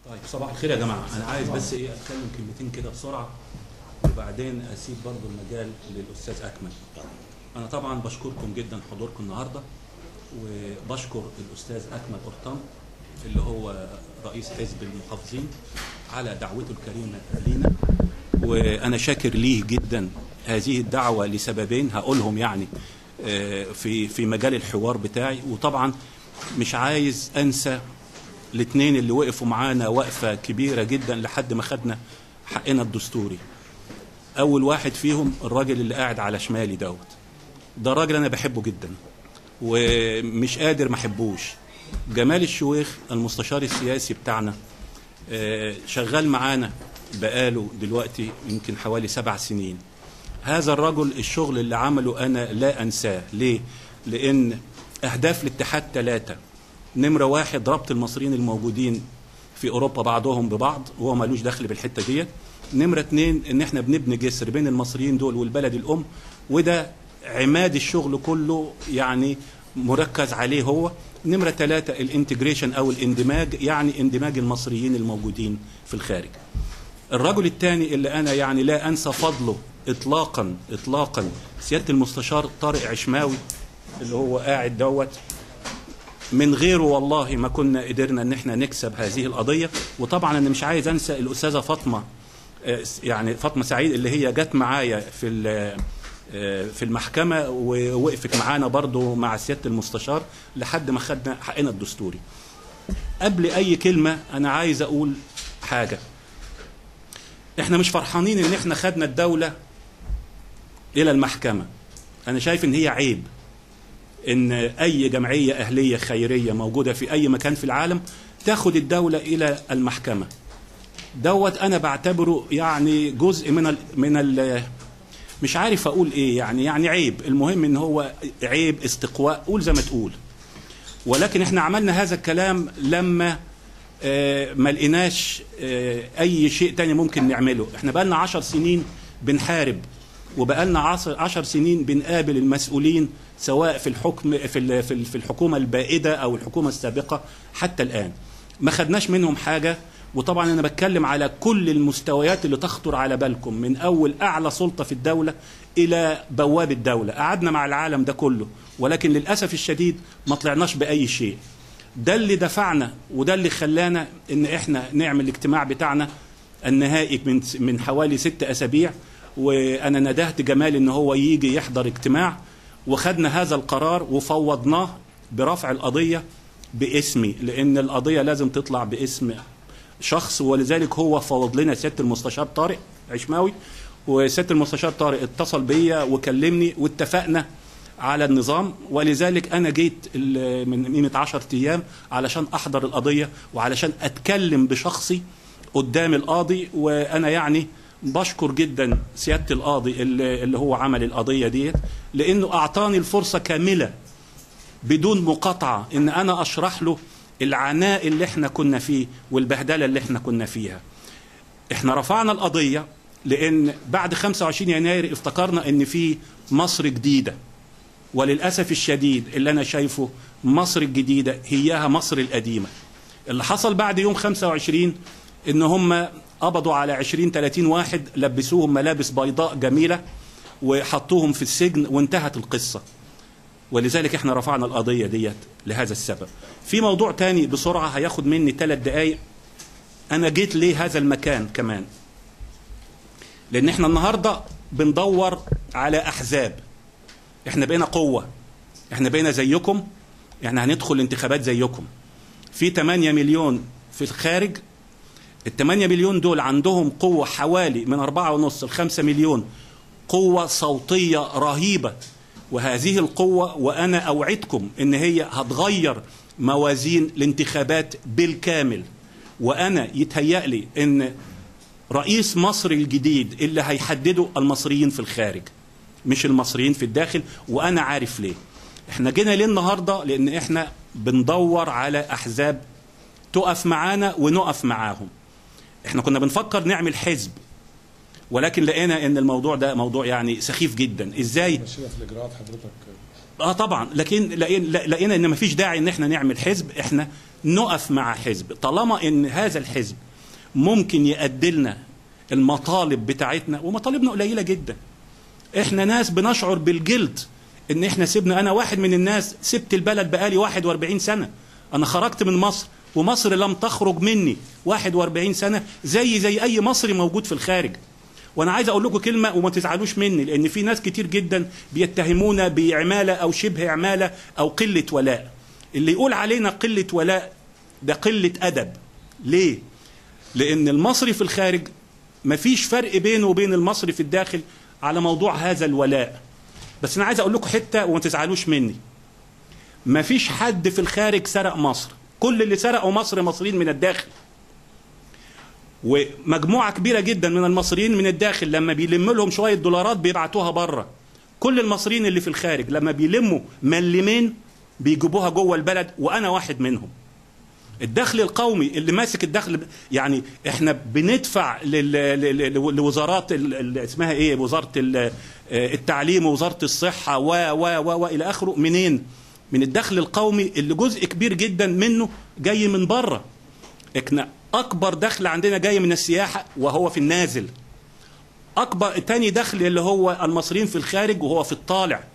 طيب صباح الخير يا جماعه انا عايز بس ايه اتكلم كلمتين كده بسرعه وبعدين اسيب برضو المجال للاستاذ اكمل انا طبعا بشكركم جدا حضوركم النهارده وبشكر الاستاذ اكمل قرطان اللي هو رئيس حزب المحافظين على دعوته الكريمه لينا وانا شاكر ليه جدا هذه الدعوه لسببين هقولهم يعني آه، في في مجال الحوار بتاعي وطبعا مش عايز انسى الاثنين اللي وقفوا معانا وقفه كبيره جدا لحد ما خدنا حقنا الدستوري اول واحد فيهم الراجل اللي قاعد على شمالي دوت ده راجل انا بحبه جدا ومش قادر ما احبوش جمال الشويخ المستشار السياسي بتاعنا آه، شغال معانا بقاله دلوقتي يمكن حوالي سبع سنين هذا الرجل الشغل اللي عمله انا لا انساه ليه لان اهداف الاتحاد ثلاثه نمره واحد ربط المصريين الموجودين في اوروبا بعضهم ببعض وهو ملوش دخل بالحته ديت نمره اتنين ان احنا بنبني جسر بين المصريين دول والبلد الام وده عماد الشغل كله يعني مركز عليه هو نمره ثلاثة الانتجريشن او الاندماج يعني اندماج المصريين الموجودين في الخارج الرجل الثاني اللي انا يعني لا انسى فضله اطلاقا اطلاقا سياده المستشار طارق عشماوي اللي هو قاعد دوت من غيره والله ما كنا قدرنا ان احنا نكسب هذه القضيه وطبعا انا مش عايز انسى الاستاذه فاطمه آه، يعني فاطمه سعيد اللي هي جت معايا في ال- آه، في المحكمه ووقفت معانا برضو مع سياده المستشار لحد ما خدنا حقنا الدستوري قبل اي كلمه انا عايز اقول حاجه احنا مش فرحانين ان احنا خدنا الدوله الى المحكمه انا شايف ان هي عيب ان اي جمعيه اهليه خيريه موجوده في اي مكان في العالم تاخد الدوله الى المحكمه دوت انا بعتبره يعني جزء من ال من ال مش عارف اقول ايه يعني يعني عيب المهم ان هو عيب استقواء قول زي ما تقول ولكن احنا عملنا هذا الكلام لما آه، ما لقيناش آه، اي شيء تاني ممكن نعمله احنا بقالنا عشر سنين بنحارب وبقالنا عشر, عشر سنين بنقابل المسؤولين سواء في الحكم في ال- في ال- في الحكومه البائده او الحكومه السابقه حتى الان ما خدناش منهم حاجه وطبعا انا بتكلم على كل المستويات اللي تخطر على بالكم من اول اعلى سلطه في الدوله الى بواب الدوله قعدنا مع العالم ده كله ولكن للاسف الشديد ما طلعناش باي شيء ده اللي دفعنا وده اللي خلانا ان احنا نعمل الاجتماع بتاعنا النهائي من من حوالي ست اسابيع وانا ندهت جمال ان هو يجي يحضر اجتماع وخدنا هذا القرار وفوضناه برفع القضيه باسمي لان القضيه لازم تطلع باسم شخص ولذلك هو فوض لنا سياده المستشار طارق عشماوي وسياده المستشار طارق اتصل بيا وكلمني واتفقنا على النظام ولذلك انا جيت ال- من قيمه 10 ايام علشان احضر القضيه وعلشان اتكلم بشخصي قدام القاضي وانا يعني بشكر جدا سياده القاضي اللي اللي هو عمل القضيه ديت لانه اعطاني الفرصه كامله بدون مقاطعه ان انا اشرح له العناء اللي احنا كنا فيه والبهدله اللي احنا كنا فيها احنا رفعنا القضيه لان بعد 25 يناير افتكرنا ان في مصر جديده وللاسف الشديد اللي انا شايفه مصر الجديده هيها مصر القديمه اللي حصل بعد يوم 25 ان هم قبضوا على 20 30 واحد لبسوهم ملابس بيضاء جميله وحطوهم في السجن وانتهت القصه ولذلك احنا رفعنا القضيه ديت لهذا السبب في موضوع تاني بسرعه هياخد مني ثلاث دقائق انا جيت ليه هذا المكان كمان لان احنا النهارده بندور على احزاب احنا بقينا قوه احنا بقينا زيكم احنا هندخل انتخابات زيكم في 8 مليون في الخارج ال 8 مليون دول عندهم قوة حوالي من 4.5 ل 5 مليون قوة صوتية رهيبة وهذه القوة وأنا أوعدكم إن هي هتغير موازين الانتخابات بالكامل وأنا يتهيأ لي إن رئيس مصر الجديد اللي هيحدده المصريين في الخارج مش المصريين في الداخل وأنا عارف ليه احنا جينا ليه النهاردة لأن احنا بندور على أحزاب تقف معانا ونقف معاهم احنا كنا بنفكر نعمل حزب ولكن لقينا ان الموضوع ده موضوع يعني سخيف جدا ازاي ماشية في الإجراءات حضرتك اه طبعا لكن لقينا لقينا ان مفيش داعي ان احنا نعمل حزب احنا نقف مع حزب طالما ان هذا الحزب ممكن يؤدي لنا المطالب بتاعتنا ومطالبنا قليله جدا احنا ناس بنشعر بالجلد ان احنا سيبنا انا واحد من الناس سبت البلد بقالي 41 سنه انا خرجت من مصر ومصر لم تخرج مني 41 سنه زي زي اي مصري موجود في الخارج وانا عايز اقول لكم كلمه وما تزعلوش مني لان في ناس كتير جدا بيتهمونا بعماله او شبه عماله او قله ولاء اللي يقول علينا قله ولاء ده قله ادب ليه لان المصري في الخارج مفيش فرق بينه وبين المصري في الداخل على موضوع هذا الولاء بس انا عايز اقول لكم حته وما تزعلوش مني مفيش حد في الخارج سرق مصر كل اللي سرقوا مصر مصريين من الداخل ومجموعه كبيره جدا من المصريين من الداخل لما بيلم لهم شويه دولارات بيبعتوها بره كل المصريين اللي في الخارج لما بيلموا ملمين بيجيبوها جوه البلد وانا واحد منهم الدخل القومي اللي ماسك الدخل يعني احنا بندفع لل- لل- لوزارات ال- ال- اسمها ايه وزاره ال- التعليم ووزاره الصحه و و و والى اخره منين من الدخل القومي اللي جزء كبير جدا منه جاي من بره احنا اكبر دخل عندنا جاي من السياحه وهو في النازل اكبر تاني دخل اللي هو المصريين في الخارج وهو في الطالع